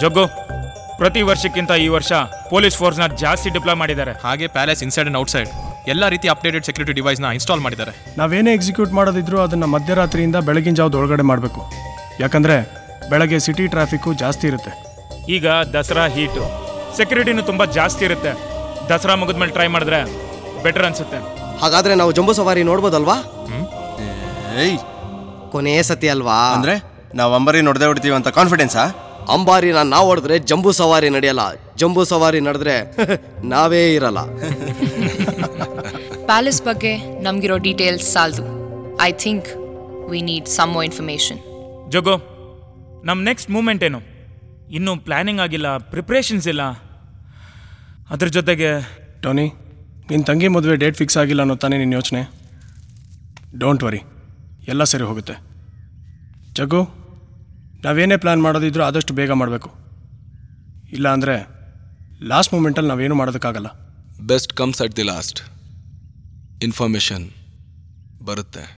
ಜಗ್ಗು ಪ್ರತಿ ವರ್ಷಕ್ಕಿಂತ ಈ ವರ್ಷ ಪೊಲೀಸ್ ಫೋರ್ಸ್ನ ಜಾಸ್ತಿ ಡಿಪ್ಲಾಯ್ ಮಾಡಿದ್ದಾರೆ ಹಾಗೆ ಪ್ಯಾಲೇಸ್ ಇನ್ಸೈಡ್ ಅಂಡ್ ಔಟ್ಸೈಡ್ ಎಲ್ಲ ರೀತಿ ಅಪ್ಡೇಟೆಡ್ ಸೆಕ್ಯೂರಿಟಿ ಡಿವೈಸ್ನ ಇನ್ಸ್ಟಾಲ್ ಮಾಡಿದ್ದಾರೆ ನಾವೇನೇ ಎಕ್ಸಿಕ್ಯೂಟ್ ಮಾಡೋದಿದ್ರು ಅದನ್ನು ಮಧ್ಯರಾತ್ರಿಯಿಂದ ಬೆಳಗಿನ ಜಾವದ ಒಳಗಡೆ ಮಾಡಬೇಕು ಯಾಕಂದರೆ ಬೆಳಗ್ಗೆ ಸಿಟಿ ಟ್ರಾಫಿಕ್ಕು ಜಾಸ್ತಿ ಇರುತ್ತೆ ಈಗ ದಸರಾ ಹೀಟು ಸೆಕ್ಯೂರಿಟಿನೂ ತುಂಬ ಜಾಸ್ತಿ ಇರುತ್ತೆ ದಸರಾ ಮುಗಿದ್ಮೇಲೆ ಟ್ರೈ ಮಾಡಿದ್ರೆ ಬೆಟರ್ ಅನ್ಸುತ್ತೆ ಹಾಗಾದ್ರೆ ನಾವು ಜಂಬೂ ಸವಾರಿ ನೋಡ್ಬೋದಲ್ವಾ ಏಯ್ ಕೊನೆ ಸತಿ ಅಲ್ವಾ ಅಂದ್ರೆ ನಾವು ಅಂಬರಿ ನೋಡದೆ ಹೊಡಿತೀವಿ ಅಂತ ಕಾನ್ಫಿಡೆನ್ಸಾ ಅಂಬಾರಿನ ನಾವು ಹೊಡೆದ್ರೆ ಜಂಬೂ ಸವಾರಿ ನಡೆಯಲ್ಲ ಜಂಬೂ ಸವಾರಿ ನಡೆದ್ರೆ ನಾವೇ ಇರಲ್ಲ ಪ್ಯಾಲೇಸ್ ಬಗ್ಗೆ ನಮಗಿರೋ ಡೀಟೇಲ್ಸ್ ಸಾಲದು I think we need some more information Jaggu ನಮ್ಮ ನೆಕ್ಸ್ಟ್ ಮೂಮೆಂಟ್ ಏನು ಇನ್ನೂ ಪ್ಲ್ಯಾನಿಂಗ್ ಆಗಿಲ್ಲ ಪ್ರಿಪ್ರೇಷನ್ಸ್ ಇಲ್ಲ ಅದ್ರ ಜೊತೆಗೆ ಟೋನಿ ನಿನ್ನ ತಂಗಿ ಮದುವೆ ಡೇಟ್ ಫಿಕ್ಸ್ ಆಗಿಲ್ಲ ಅನ್ನೋ ತಾನೇ ನಿನ್ನ ಯೋಚನೆ ಡೋಂಟ್ ವರಿ ಎಲ್ಲ ಸರಿ ಹೋಗುತ್ತೆ ಜಗ್ಗು ನಾವೇನೇ ಪ್ಲ್ಯಾನ್ ಮಾಡೋದಿದ್ರು ಆದಷ್ಟು ಬೇಗ ಮಾಡಬೇಕು ಇಲ್ಲ ಅಂದರೆ ಲಾಸ್ಟ್ ಮೂಮೆಂಟಲ್ಲಿ ನಾವೇನು ಮಾಡೋದಕ್ಕಾಗಲ್ಲ best comes at the last information ಬರುತ್ತೆ